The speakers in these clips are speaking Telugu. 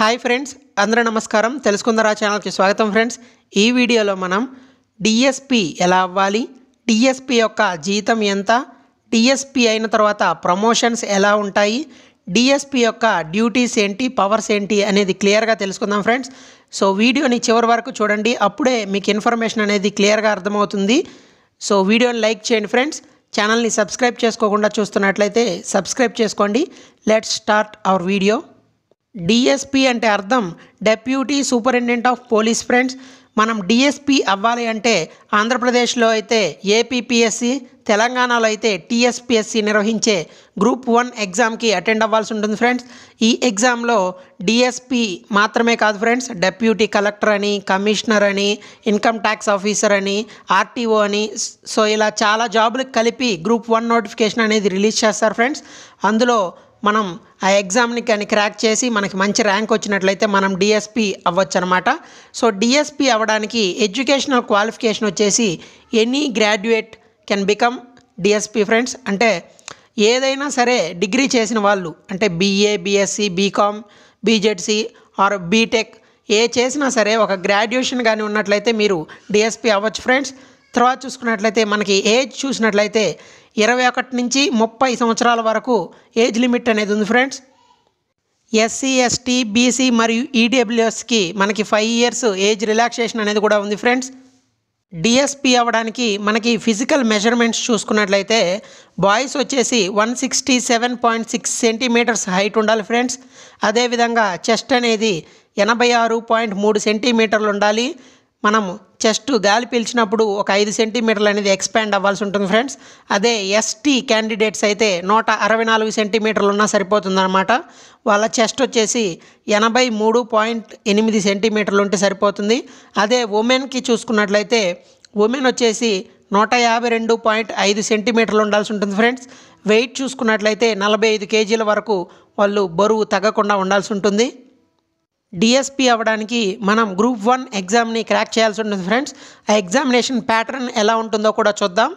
హాయ్ ఫ్రెండ్స్ అందరూ నమస్కారం తెలుసుకుందరా ఛానల్కి స్వాగతం ఫ్రెండ్స్ ఈ వీడియోలో మనం డిఎస్పి ఎలా అవ్వాలి డిఎస్పి యొక్క జీతం ఎంత డిఎస్పి అయిన తర్వాత ప్రమోషన్స్ ఎలా ఉంటాయి డిఎస్పి యొక్క డ్యూటీస్ ఏంటి పవర్స్ ఏంటి అనేది క్లియర్గా తెలుసుకుందాం ఫ్రెండ్స్ సో వీడియోని చివరి వరకు చూడండి అప్పుడే మీకు ఇన్ఫర్మేషన్ అనేది క్లియర్గా అర్థమవుతుంది సో వీడియోని లైక్ చేయండి ఫ్రెండ్స్ ఛానల్ని సబ్స్క్రైబ్ చేసుకోకుండా చూస్తున్నట్లయితే సబ్స్క్రైబ్ చేసుకోండి let's start our video DSP అంటే అర్థం deputy superintendent of police friends మనం డిఎస్పి అవ్వాలి అంటే ఆంధ్రప్రదేశ్లో అయితే ఏపీపీఎస్సి తెలంగాణలో అయితే టీఎస్పిఎస్సి నిర్వహించే గ్రూప్ వన్ ఎగ్జామ్కి అటెండ్ అవ్వాల్సి ఉంటుంది ఫ్రెండ్స్ ఈ ఎగ్జామ్లో డిఎస్పి మాత్రమే కాదు ఫ్రెండ్స్ డెప్యూటీ కలెక్టర్ అని కమిషనర్ అని ఇన్కమ్ ట్యాక్స్ ఆఫీసర్ అని ఆర్టీఓ అని సో ఇలా చాలా జాబులకు కలిపి గ్రూప్ వన్ నోటిఫికేషన్ అనేది రిలీజ్ చేస్తారు ఫ్రెండ్స్ అందులో మనం ఆ ఎగ్జామ్ని కానీ క్రాక్ చేసి మనకి మంచి ర్యాంక్ వచ్చినట్లయితే మనం డిఎస్పి అవ్వచ్చు అనమాట సో డిఎస్పి అవ్వడానికి ఎడ్యుకేషనల్ క్వాలిఫికేషన్ వచ్చేసి any graduate can become DSP friends అంటే ఏదైనా సరే డిగ్రీ చేసిన వాళ్ళు అంటే BA BSc BCom BZC or BTech ఏ చేసినా సరే ఒక గ్రాడ్యుయేషన్ కానీ ఉన్నట్లయితే మీరు డిఎస్పి అవ్వచ్చు ఫ్రెండ్స్ తర్వాత చూసుకున్నట్లయితే మనకి ఏజ్ చూసినట్లయితే ఇరవై ఒకటి నుంచి ముప్పై సంవత్సరాల వరకు ఏజ్ లిమిట్ అనేది ఉంది ఫ్రెండ్స్ ఎస్సీ ఎస్టీ బీసీ మరియు ఈడబ్ల్యూఎస్కి మనకి ఫైవ్ ఇయర్స్ ఏజ్ రిలాక్సేషన్ అనేది కూడా ఉంది ఫ్రెండ్స్ డిఎస్పి అవ్వడానికి మనకి ఫిజికల్ మెజర్మెంట్స్ చూసుకున్నట్లయితే బాయ్స్ వచ్చేసి one sixty seven point six centimetres height ఉండాలి ఫ్రెండ్స్ అదేవిధంగా చెస్ట్ అనేది ఎనభై ఆరు పాయింట్ మూడు సెంటీమీటర్లు ఉండాలి మనం చెస్ట్ గాలి పీల్చినప్పుడు ఒక ఐదు సెంటీమీటర్లు అనేది ఎక్స్పాండ్ అవ్వాల్సి ఉంటుంది ఫ్రెండ్స్ అదే ఎస్టీ క్యాండిడేట్స్ అయితే నూట అరవై నాలుగు సెంటీమీటర్లు ఉన్నా సరిపోతుందన్నమాట వాళ్ళ చెస్ట్ వచ్చేసి ఎనభై మూడు పాయింట్ ఎనిమిది సెంటీమీటర్లు ఉంటే సరిపోతుంది అదే ఉమెన్కి చూసుకున్నట్లయితే ఉమెన్ వచ్చేసి నూట యాభై రెండు పాయింట్ ఐదు సెంటీమీటర్లు ఉండాల్సి ఉంటుంది ఫ్రెండ్స్ వెయిట్ చూసుకున్నట్లయితే నలభై ఐదు కేజీల వరకు వాళ్ళు బరువు తగ్గకుండా ఉండాల్సి ఉంటుంది డిఎస్పి అవ్వడానికి మనం గ్రూప్ వన్ ఎగ్జామ్ని క్రాక్ చేయాల్సి ఉంటుంది ఫ్రెండ్స్ ఆ ఎగ్జామినేషన్ ప్యాటర్న్ ఎలా ఉంటుందో కూడా చూద్దాం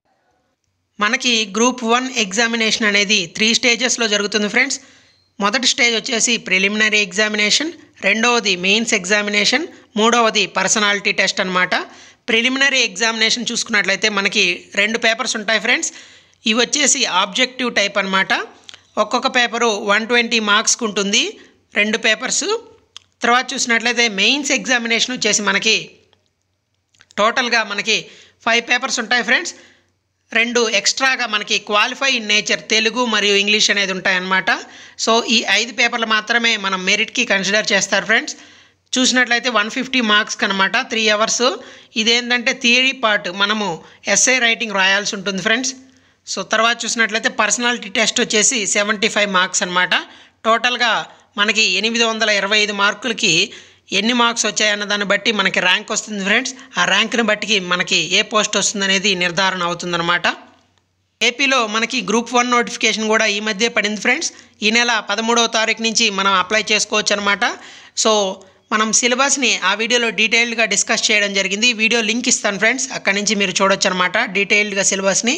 మనకి గ్రూప్ వన్ ఎగ్జామినేషన్ అనేది త్రీ స్టేజెస్లో జరుగుతుంది ఫ్రెండ్స్ మొదటి స్టేజ్ వచ్చేసి ప్రిలిమినరీ ఎగ్జామినేషన్ రెండవది మెయిన్స్ ఎగ్జామినేషన్ మూడవది పర్సనాలిటీ టెస్ట్ అనమాట ప్రిలిమినరీ ఎగ్జామినేషన్ చూసుకున్నట్లయితే మనకి రెండు పేపర్స్ ఉంటాయి ఫ్రెండ్స్ ఇవి వచ్చేసి ఆబ్జెక్టివ్ టైప్ అనమాట ఒక్కొక్క పేపరు వన్ ట్వంటీ మార్క్స్కి ఉంటుంది రెండు పేపర్స్ తర్వాత చూసినట్లయితే మెయిన్స్ ఎగ్జామినేషన్ వచ్చేసి మనకి టోటల్గా మనకి ఫైవ్ పేపర్స్ ఉంటాయి ఫ్రెండ్స్ రెండు ఎక్స్ట్రాగా మనకి క్వాలిఫై ఇన్ నేచర్ తెలుగు మరియు ఇంగ్లీష్ అనేది ఉంటాయన్నమాట సో ఈ ఐదు పేపర్లు మాత్రమే మనం మెరిట్కి కన్సిడర్ చేస్తారు ఫ్రెండ్స్ చూసినట్లయితే వన్ ఫిఫ్టీ మార్క్స్ అనమాట త్రీ అవర్స్ ఇదేంటంటే థియరీ పార్ట్ మనము ఎస్ఏ రైటింగ్ రాయాల్సి ఉంటుంది ఫ్రెండ్స్ సో తర్వాత చూసినట్లయితే పర్సనాలిటీ టెస్ట్ వచ్చేసి సెవెంటీ ఫైవ్ మార్క్స్ అనమాట టోటల్గా మనకి ఎనిమిది వందల ఇరవై ఐదు మార్కులకి ఎన్ని మార్క్స్ వచ్చాయన్న దాన్ని బట్టి మనకి ర్యాంక్ వస్తుంది ఫ్రెండ్స్ ఆ ర్యాంక్ని బట్టి మనకి ఏ పోస్ట్ వస్తుందనేది నిర్ధారణ అవుతుందన్నమాట ఏపీలో మనకి గ్రూప్ వన్ నోటిఫికేషన్ కూడా ఈ మధ్య పడింది ఫ్రెండ్స్ ఈ నెల పదమూడవ తారీఖు నుంచి మనం అప్లై చేసుకోవచ్చు అనమాట సో మనం సిలబస్ని ఆ వీడియోలో డీటెయిల్డ్గా డిస్కస్ చేయడం జరిగింది వీడియో లింక్ ఇస్తాను ఫ్రెండ్స్ అక్కడి నుంచి మీరు చూడొచ్చు అనమాట డీటెయిల్డ్గా సిలబస్ని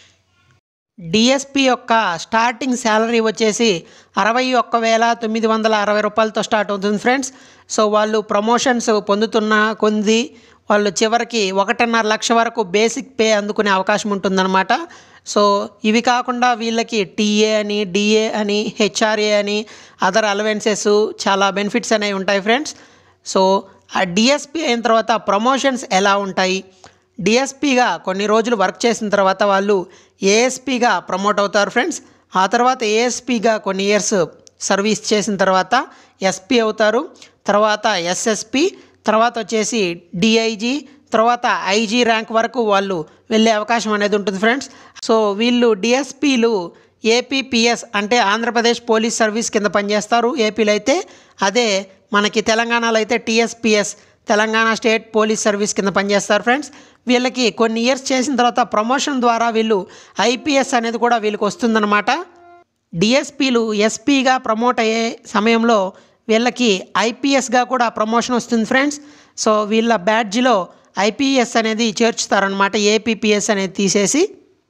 డిఎస్పి యొక్క స్టార్టింగ్ శాలరీ వచ్చేసి అరవై ఒక్క వేల తొమ్మిది వందల అరవై రూపాయలతో స్టార్ట్ అవుతుంది ఫ్రెండ్స్ సో వాళ్ళు ప్రమోషన్స్ పొందుతున్న కొంది వాళ్ళు చివరికి ఒకటిన్నర లక్ష వరకు బేసిక్ పే అందుకునే అవకాశం ఉంటుందన్నమాట సో ఇవి కాకుండా వీళ్ళకి టీఏ అని డిఏ అని హెచ్ఆర్ఏ అని అదర్ అలవెన్సెస్ చాలా బెనిఫిట్స్ అనేవి ఉంటాయి ఫ్రెండ్స్ సో ఆ డిఎస్పి అయిన తర్వాత ప్రమోషన్స్ ఎలా ఉంటాయి డిఎస్పిగా కొన్ని రోజులు వర్క్ చేసిన తర్వాత వాళ్ళు ఏఎస్పిగా ప్రమోట్ అవుతారు ఫ్రెండ్స్ ఆ తర్వాత ఏఎస్పిగా కొన్ని ఇయర్స్ సర్వీస్ చేసిన తర్వాత ఎస్పి అవుతారు తర్వాత ఎస్ఎస్పి తర్వాత వచ్చేసి డిఐజీ తర్వాత ఐజీ ర్యాంక్ వరకు వాళ్ళు వెళ్ళే అవకాశం అనేది ఉంటుంది ఫ్రెండ్స్ సో వీళ్ళు డిఎస్పీలు ఏపీపీఎస్ అంటే ఆంధ్రప్రదేశ్ పోలీస్ సర్వీస్ కింద పనిచేస్తారు ఏపీలో అయితే అదే మనకి తెలంగాణలో అయితే TSPS Telangana state police service కింద పనిచేస్తారు ఫ్రెండ్స్ వీళ్ళకి కొన్ని ఇయర్స్ చేసిన తర్వాత ప్రమోషన్ ద్వారా వీళ్ళు ఐపీఎస్ అనేది కూడా వీళ్ళకి వస్తుందన్నమాట డిఎస్పీలు ఎస్పీగా ప్రమోట్ అయ్యే సమయంలో వీళ్ళకి ఐపీఎస్గా కూడా ప్రమోషన్ వస్తుంది ఫ్రెండ్స్ సో వీళ్ళ బ్యాడ్జ్లో ఐపీఎస్ అనేది చేర్చుతారనమాట ఏపీపీఎస్ అనేది తీసేసి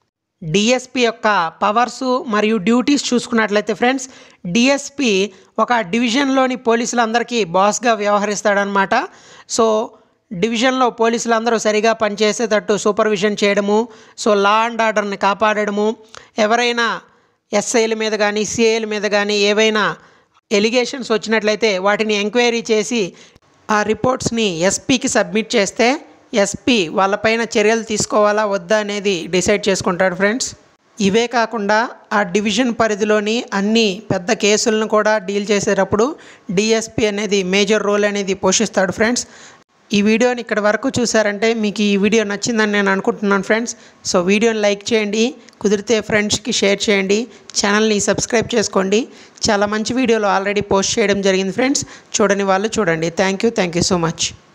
డిఎస్పి యొక్క పవర్స్ మరియు డ్యూటీస్ చూసుకున్నట్లయితే ఫ్రెండ్స్ డిఎస్పి ఒక డివిజన్లోని పోలీసులందరికీ బాస్గా వ్యవహరిస్తాడనమాట సో డివిజన్లో పోలీసులందరూ సరిగా పనిచేసేటట్టు సూపర్విజన్ చేయడము సో లా అండ్ ఆర్డర్ని కాపాడడము ఎవరైనా ఎస్ఐల మీద కానీ సిఐల మీద కానీ ఏవైనా ఎలిగేషన్స్ వచ్చినట్లయితే వాటిని ఎంక్వైరీ చేసి ఆ రిపోర్ట్స్ని ఎస్పీకి సబ్మిట్ చేస్తే ఎస్పీ వాళ్ళపైన చర్యలు తీసుకోవాలా వద్దా అనేది డిసైడ్ చేసుకుంటాడు ఫ్రెండ్స్ ఇవే కాకుండా ఆ డివిజన్ పరిధిలోని అన్ని పెద్ద కేసులను కూడా డీల్ చేసేటప్పుడు డిఎస్పి అనేది మేజర్ రోల్ అనేది పోషిస్తాడు ఫ్రెండ్స్ ఈ వీడియోని ఇక్కడ వరకు చూసారంటే మీకు ఈ వీడియో నచ్చిందని నేను అనుకుంటున్నాను ఫ్రెండ్స్ సో వీడియోని లైక్ చేయండి కుదిరితే ఫ్రెండ్స్కి షేర్ చేయండి ఛానల్ని సబ్స్క్రైబ్ చేసుకోండి చాలా మంచి వీడియోలు ఆల్రెడీ పోస్ట్ చేయడం జరిగింది ఫ్రెండ్స్ చూడని వాళ్ళు చూడండి thank you thank you so much